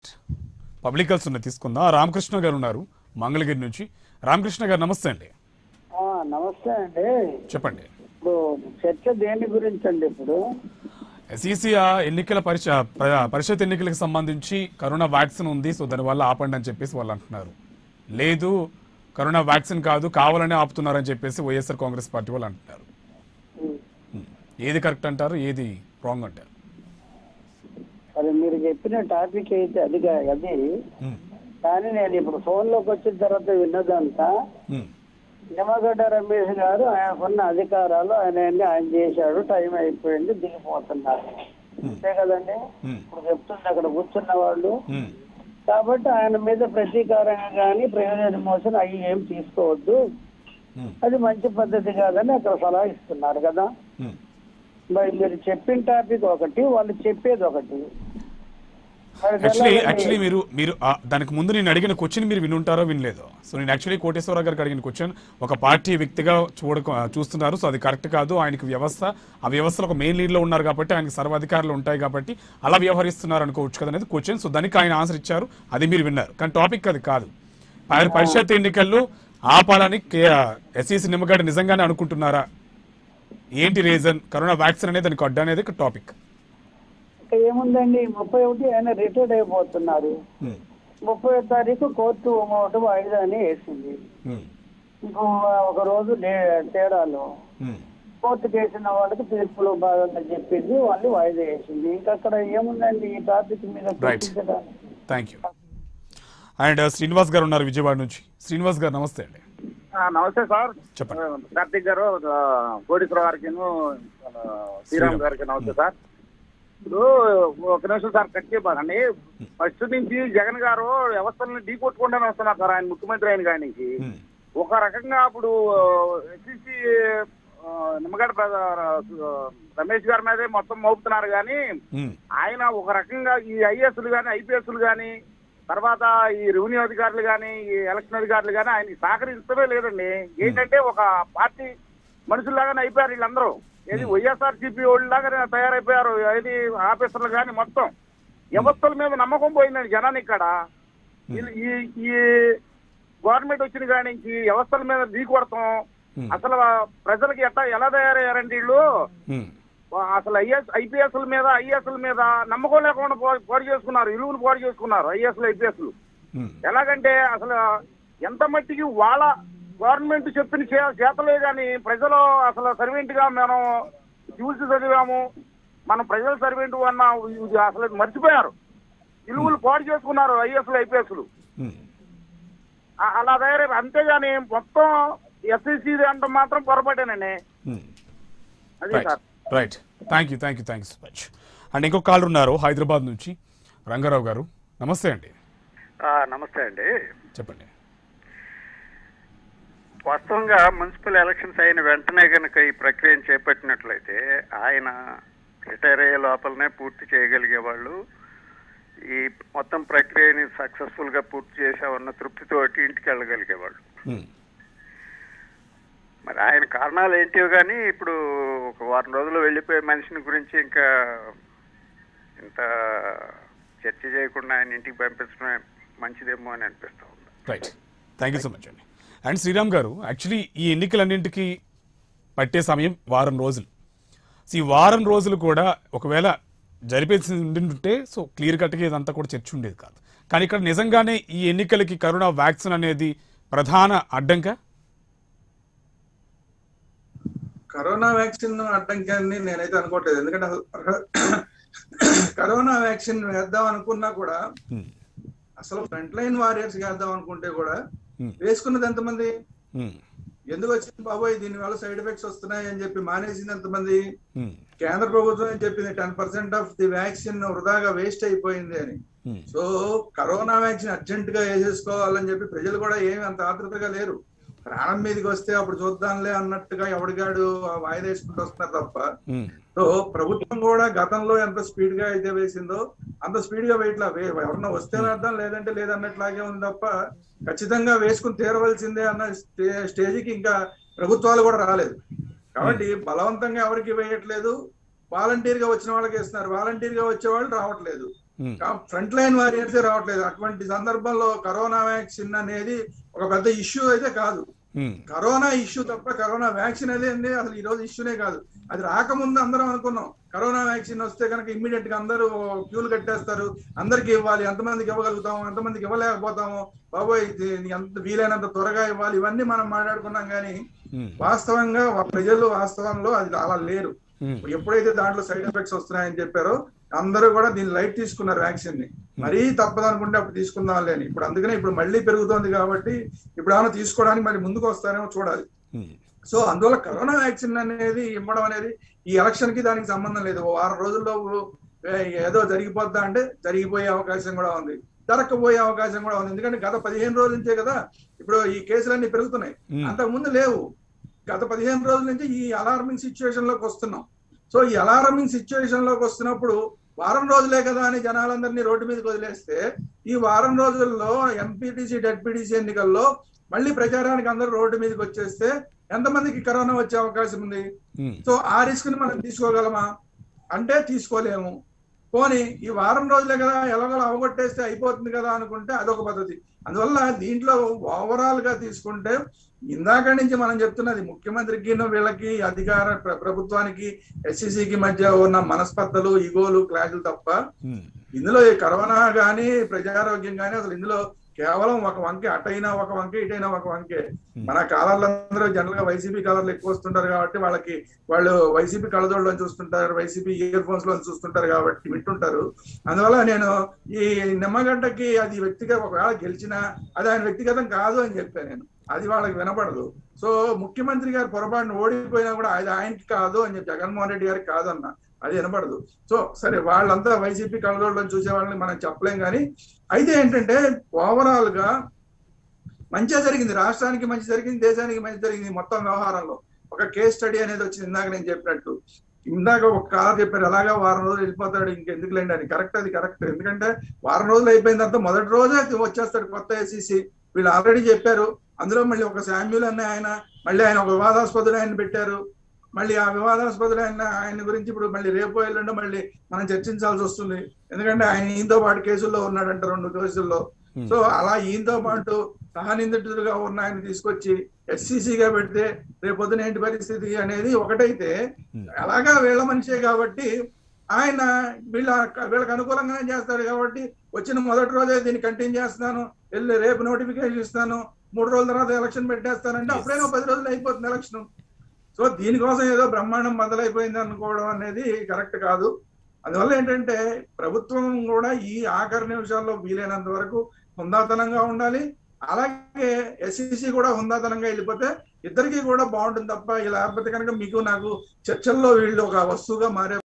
పబ్లికల్స్ ఉన్నాయి తీసుకుందాం రామకృష్ణ గారు ఉన్నారు మంగళగిరి నుంచి రామకృష్ణ గారు నమస్తే అండి ఆ, నమస్తే అండి చెప్పండి ఇప్పుడు చర్చ దేని గురించి అండి ఇప్పుడు ఎస్ఈసి ఎన్నికల పరిష ప- పరిషత్ ఎన్నికలకు సంబంధించి కరోనా వ్యాక్సిన్ ఉంది సో దానివల్ల ఆపండి అని చెప్పేసి వాళ్ళు అంటున్నారు లేదు కరోనా వ్యాక్సిన్ కాదు కావాలనే ఆపుతున్నారని చెప్పేసి వైఎస్ఆర్ కాంగ్రెస్ పార్టీ వాళ్ళు అంటున్నారు ఉమ్. ఏది కరెక్ట్ అంటారు ఏది రాంగ్ అంటారు మరి మీరు చెప్పిన టాపిక్ అయితే అది కా- అది ఉమ్. కానీ నేను ఇప్పుడు ఫోన్ లోకి వచ్చిన తర్వాత విన్నదంతా ఉమ్. నిమ్మగడ్డ రమేష్ గారు ఆయనకున్న అధికారాలు ఆయన అన్ని ఆయన చేశాడు టైం అయిపోయింది దిగిపోతున్నారు అంతే కదండి ఉమ్. ఇప్పుడు చెప్తుంది అక్కడ కూర్చున్న వాళ్ళు ఉమ్. కాబట్టి ఆయన మీద ప్రతీకారంగా కానీ ప్రయోజన మోసం అవి ఏం తీసుకోవద్దు ఉమ్. అది మంచి పద్ధతి కాదని అక్కడ సలహా ఇస్తున్నారు కదా ఉమ్. మరి మీరు చెప్పిన టాపిక్ ఒకటి వాళ్ళు చెప్పేది ఒకటి మరి యాక్చువల్లీ తెల్లారి- యాక్చువల్లీ మీరు మీరు ఆ, దానికి ముందు నేను అడిగిన క్వశ్చన్ మీరు వినుంటారో వినలేదో సో నేను యాక్చువల్లీ కోటేశ్వరరావు గారికి అడిగిన క్వశ్చన్ ఒక పార్టీ వ్యక్తిగా చూడ చూస్తున్నారు సో అది కరెక్ట్ కాదు ఆయనకి వ్యవస్థ ఆ వ్యవస్థలో ఒక మెయిన్ లీడ్లో ఉన్నారు కాబట్టి ఆయనకి సర్వాధికారులు ఉంటాయి కాబట్టి అలా వ్యవహరిస్తున్నారు అనుకోవచ్చు కదా అనేది క్వశ్చన్ సో దానికి ఆయన ఆన్సర్ ఇచ్చారు అది మీరు విన్నారు కానీ టాపిక్ అది కాదు పరి- పరిషత్ ఎన్నికల్లో ఆపాలని ఎస్ఈసి నిమ్మగడ్డ నిజంగానే అనుకుంటున్నారా ఏంటి రీజన్ కరోనా వ్యాక్సిన్ అనేది దానికి అడ్డు అనేది టాపిక్ ఇంకా ఏముందండి ముప్పై ఒకటి ఆయన రిటైర్డ్ అయిపోతున్నారు ముప్పై తారీఖు కోర్టు ఒకటి వాయిదాని వేసింది ఇంకో ఒక రోజు డే- తేడాలో కోర్టు కేసిన వాళ్ళకి తీర్పులో బాధని చెప్పింది వాళ్ళు వాయిదా వేసింది ఇంకా అక్కడ ఏముందండి ఈ టాపిక్ మీద Right. చర్చించడానికి థ్యాంక్ యూ అండ్ శ్రీనివాస్ గారు ఉన్నారు విజయవాడ నుంచి శ్రీనివాస్ గారు నమస్తే అండి ఆ, నమస్తే సార్ చెప్పండి. ఆ, కార్తీక్ గారు ఆ, కోటేశ్వర గారికి శ్రీరామ్ గారికి నమస్తే సార్ ఇప్పుడు ఒక నిమిషం సార్ కట్ చేయబాకండి ఫస్ట్ నుంచి జగన్ గారు వ్యవస్థలను ఢీ కొట్టుకుంటూనే వస్తున్నారు సార్ ఆయన ముఖ్యమంత్రి అయిన కాడి నుంచి Hmm. ఒక రకంగా అప్పుడు ఎస్సీసీ నిమ్మగడ్డ ప్ర- రమేష్ గారి మీదే మొత్తం మోపుతున్నారు కానీ Hmm. ఆయన ఒక రకంగా ఈ ఐఏఎస్లు కానీ ఐపీఎస్లు కానీ తర్వాత ఈ రెవెన్యూ అధికారులు కానీ ఈ ఎలక్షన్ అధికారులు కానీ ఆయనకి సహకరించడమే లేదండి ఏంటంటే ఒక పార్టీ మనుషుల్లాగానే అయిపోయారు వీళ్ళందరూ ఏది వైఎస్ఆర్ సిపి వాళ్ళలాగానే తయారైపోయారు ఏది ఆఫీసర్లు కానీ మొత్తం వ్యవస్థల మీద నమ్మకం పోయిందండి జనానికి ఇక్కడ వీళ్ళు ఈ ఈ గవర్నమెంట్ వచ్చిన కాడి నుంచి వ్యవస్థల మీద ఢీకొడతాం Hmm. అసలు ప్రజలకి ఎట్లా ఎలా తయారయ్యారంటే వీళ్ళు Hmm. అసలు ఐఎస్ ఐపీఎస్ల మీద ఐఎస్ల మీద నమ్మకం లేకుండా పో- పాడు చేసుకున్నారు విలువను పాడు చేసుకున్నారు ఐఎస్లు ఐపీఎస్లు Hmm. ఎలాగంటే అసలు ఎంత మట్టికి వాళ్ళ గవర్నమెంట్ చెప్పిన చే- చేతలే కానీ ప్రజలు అసలు సర్వెంట్ గా మనం చూసి చదివాము మనం ప్రజల సర్వెంట్ అన్న ఇది అసలు మర్చిపోయారు విలువలు పాడు చేసుకున్నారు ఐఎస్లు ఐపీఎస్లు Hmm. అలా తయారయ్యారు అంతేగాని మొత్తం ఎస్ఎస్సీ అంటే మాత్రం పొరపాటేనండి Hmm. అది right sir right thank you thank you thank you so much and ఇంకొక కాల్ ఉన్నారు హైదరాబాద్ నుంచి రంగారావు గారు నమస్తే అండి ఆ, నమస్తే అండి చెప్పండి వాస్తవంగా మున్సిపల్ ఎలక్షన్స్ అయిన వెంటనే కనుక ఈ ప్రక్రియను చేపట్టినట్లయితే ఆయన రిటైర్ అయ్యే లోపలనే పూర్తి చేయగలిగేవాళ్ళు ఈ మొత్తం ప్రక్రియని సక్సెస్ఫుల్ గా పూర్తి చేసామన్న తృప్తితోటి ఇంటికి వెళ్ళగలిగేవాళ్ళు Hmm. మరి ఆయన కారణాలు ఏంటివో కానీ ఇప్పుడు ఒక వారం రోజులు వెళ్ళిపోయే మనిషిని గురించి ఇంకా ఇంత చర్చ చేయకుండా ఆయన ఇంటికి పంపించడమే మంచిదేమో అని అనిపిస్తా ఉంది right thank you so much అండి అండ్ శ్రీరామ్ గారు యాక్చువల్లీ ఈ ఎన్నికలన్నింటికి పట్టే సమయం వారం రోజులు సో ఈ వారం రోజులు కూడా ఒకవేళ జరిపేసి ఉంటే సో క్లియర్ కట్గా ఇదంతా కూడా చర్చ ఉండేది కాదు కానీ ఇక్కడ నిజంగానే ఈ ఎన్నికలకి కరోనా వ్యాక్సిన్ అనేది ప్రధాన అడ్డంక కరోనా వ్యాక్సిన్ అడ్డంకి అని నేనైతే అనుకోవట్లేదు ఎందుకంటే అసలు కరోనా వ్యాక్సిన్ వేద్దాం అనుకున్నా కూడా Hmm. అసలు ఫ్రంట్ లైన్ వారియర్స్ వేద్దాం అనుకుంటే కూడా Hmm. వేసుకున్నది ఎంతమంది Hmm. ఎందుకు వచ్చింది బాబోయ్ దీని వల్ల సైడ్ ఎఫెక్ట్స్ వస్తున్నాయి అని చెప్పి మానేసింది ఎంతమంది Hmm. కేంద్ర ప్రభుత్వం ఏం చెప్పింది ten percent of the vaccine వృధాగా వేస్ట్ అయిపోయింది అని Hmm. So corona vaccine urgent గా వేసేసుకోవాలని చెప్పి ప్రజలు కూడా ఏమి అంత ఆతృతగా లేరు ప్రాణం మీదకి వస్తే అప్పుడు చూద్దాంలే అన్నట్టుగా ఎవడిగాడు వాయిదా వేసుకుంటూ వస్తున్నారు తప్ప Hmm. సో ప్రభుత్వం కూడా గతంలో ఎంత స్పీడ్ గా అయితే వేసిందో అంత స్పీడ్ గా వేయట్లా వే- ఎవరన్నా వస్తే వేద్దాం లేదంటే లేదన్నట్లాగే ఉంది తప్ప ఖచ్చితంగా వేసుకుని తీరవలసిందే అన్న స్టే- స్టేజ్కి ఇంకా ప్రభుత్వాలు కూడా రాలేదు కాబట్టి బలవంతంగా ఎవరికి వేయట్లేదు వాలంటీర్ గా వచ్చిన వాళ్ళకి ఇస్తున్నారు వాలంటీర్ గా వచ్చే వాళ్ళు రావట్లేదు ఉమ్, ఫ్రంట్ లైన్ వారియర్సే రావట్లేదు అటువంటి సందర్భంలో కరోనా వ్యాక్సిన్ అనేది ఒక పెద్ద ఇష్యూ అయితే కాదు ఉమ్, కరోనా ఇష్యూ తప్ప కరోనా వ్యాక్సిన్ అనేది అసలు ఈ రోజు ఇష్యూనే కాదు అది రాకముందు అందరం అనుకున్నాం కరోనా వ్యాక్సిన్ వస్తే కనుక ఇమ్మీడియట్ గా అందరూ క్యూలు కట్టేస్తారు అందరికి ఇవ్వాలి ఎంతమందికి ఇవ్వగలుగుతాము ఎంతమందికి ఇవ్వలేకపోతాము బాబోయ్ ఇది ఎంత వీలైనంత త్వరగా ఇవ్వాలి ఇవన్నీ మనం మాట్లాడుకున్నాం కానీ ఉమ్, వాస్తవంగా వా- ప్రజలు వాస్తవంలో అది అలా లేరు ఉమ్, ఎప్పుడైతే దాంట్లో సైడ్ ఎఫెక్ట్స్ వస్తున్నాయని చెప్పారో అందరూ కూడా దీన్ని లైట్ తీసుకున్నారు వ్యాక్సిన్ ని మరీ తప్పదు అనుకుంటే అప్పుడు తీసుకుందాం లేని ఇప్పుడు అందుకనే ఇప్పుడు మళ్ళీ పెరుగుతోంది కాబట్టి ఇప్పుడు ఏమైనా తీసుకోవడానికి మరి ముందుకు వస్తారేమో చూడాలి ఉమ్, సో అందువల్ల కరోనా వ్యాక్సిన్ అనేది ఇవ్వడం అనేది ఈ ఎలక్షన్ కి దానికి సంబంధం లేదు ఓ వారం రోజుల్లో ఏ, ఏదో జరిగిపోద్దా అంటే జరిగిపోయే అవకాశం కూడా ఉంది జరగకపోయే అవకాశం కూడా ఉంది ఎందుకంటే గత పదిహేను రోజుల నుంచే కదా ఇప్పుడు ఈ కేసులన్నీ పెరుగుతున్నాయి ఉమ్. అంతకు ముందు లేవు గత పదిహేను రోజుల నుంచి ఈ అలార్మింగ్ సిచ్యువేషన్ లోకి వస్తున్నాం సో ఈ అలార్మింగ్ సిచ్యువేషన్ లోకి వస్తున్నప్పుడు వారం రోజులే కదా అని జనాలందరినీ రోడ్డు మీదకి వదిలేస్తే ఈ వారం రోజుల్లో ఎంపీటీసీ డెడ్పీటీసీ ఎన్నికల్లో మళ్ళీ ప్రచారానికి అందరూ రోడ్డు మీదకి వచ్చేస్తే ఎంతమందికి కరోనా వచ్చే అవకాశం ఉంది ఉమ్, సో ఆ రిస్క్ ని మనం తీసుకోగలమా అంటే తీసుకోలేము పోనీ ఈ వారం రోజులే కదా ఎలాగోలా అవగొట్టేస్తే అయిపోతుంది కదా అనుకుంటే అదొక పద్ధతి అందువల్ల దీంట్లో ఓవరాల్ గా తీసుకుంటే ఇందాక నుంచి మనం చెప్తున్నది ముఖ్యమంత్రికి వీళ్ళకి అధికార ప్ర- ప్రభుత్వానికి ఎస్సీసీకి మధ్య ఉన్న మనస్పర్ధలు ఇగోలు క్లాషులు తప్ప ఉమ్, ఇందులో ఈ కరోనా గానీ ప్రజారోగ్యం గానీ అసలు ఇందులో కేవలం ఒక వంకే అటైనా ఒక వంకే ఇటైనా ఒక వంకే మన కాలర్లు అందరూ జనరల్ గా వైసీపీ కాలర్లు ఎక్కువ వస్తుంటారు కాబట్టి వాళ్ళకి వాళ్ళు వైసీపీ కళ్ళజోళ్ళలో చూస్తుంటారు వైసీపీ ఇయర్ ఫోన్స్ లో చూస్తుంటారు కాబట్టి వింటుంటారు అందువల్ల నేను ఈ నిమ్మగడ్డకి అది వ్యక్తిగత ఒకవేళ గెలిచినా అది ఆయన వ్యక్తిగతం కాదు అని చెప్పాను నేను అది వాళ్ళకి వినపడదు సో ముఖ్యమంత్రి గారు పొరపాటున ఓడిపోయినా కూడా అది ఆయనకి కాదు అని చెప్పి జగన్మోహన్ రెడ్డి గారికి కాదు అన్న అది వినపడదు సో సరే వాళ్ళంతా వైసీపీ కళ్ళజోళ్ళని చూసే వాళ్ళని మనం చెప్పలేం కానీ అయితే ఏంటంటే ఓవరాల్ గా మంచిగా జరిగింది రాష్ట్రానికి మంచి జరిగింది దేశానికి మంచి జరిగింది మొత్తం వ్యవహారంలో ఒక కేస్ స్టడీ అనేది వచ్చింది ఇందాక నేను చెప్పినట్టు ఇందాక ఒక కాలర్ చెప్పారు ఎలాగా వారం రోజులు వెళ్ళిపోతాడు ఇంకెందుకులేండి అని కరెక్ట్ అది కరెక్ట్ ఎందుకంటే వారం రోజులు అయిపోయిన తర్వాత మొదటి రోజే వచ్చేస్తాడు కొత్త ఎస్సీసీ వీళ్ళు ఆల్రెడీ చెప్పారు అందులో మళ్ళీ ఒక శామ్యుల్ అనే ఆయన మళ్ళీ ఆయన ఒక వివాదాస్పదుడు ఆయన పెట్టారు మళ్ళీ ఆ వివాదాస్పదుడు ఆయన ఆయన గురించి ఇప్పుడు మళ్ళీ రేపు ఎల్లుండో మళ్ళీ మనం చర్చించాల్సి వస్తుంది ఎందుకంటే ఆయన ఈయనతో పాటు కేసుల్లో ఉన్నాడంట రెండు కేసుల్లో సో అలా ఈయనతో పాటు సహనిందితులుగా ఉన్న ఆయన తీసుకొచ్చి ఎస్సీసీగా పెడితే రేపొద్దున ఏంటి పరిస్థితి అనేది ఒకటైతే అలాగా వీళ్ళ మనిషే కాబట్టి ఆయన వీళ్ళ వీళ్ళకి అనుకూలంగానే చేస్తారు కాబట్టి వచ్చిన మొదటి రోజే దీన్ని కంటిన్యూ చేస్తున్నాను వెళ్ళి రేపు నోటిఫికేషన్ ఇస్తాను మూడు రోజుల తర్వాత ఎలక్షన్ పెట్టేస్తానంటే అప్పుడైనా పది రోజులు అయిపోతుంది ఎలక్షన్ సో దీనికోసం ఏదో బ్రహ్మాండం మొదలైపోయింది అనుకోవడం అనేది కరెక్ట్ కాదు అందువల్ల ఏంటంటే ప్రభుత్వం కూడా ఈ ఆఖరి నిమిషాల్లో వీలైనంత వరకు హుందాతనంగా ఉండాలి అలాగే ఎస్ఈసి కూడా హుందాతనంగా వెళ్ళిపోతే ఇద్దరికి కూడా బాగుంటుంది తప్ప ఇలా లేకపోతే కనుక మీకు నాకు చర్చల్లో వీళ్ళు ఒక వస్తువుగా మారే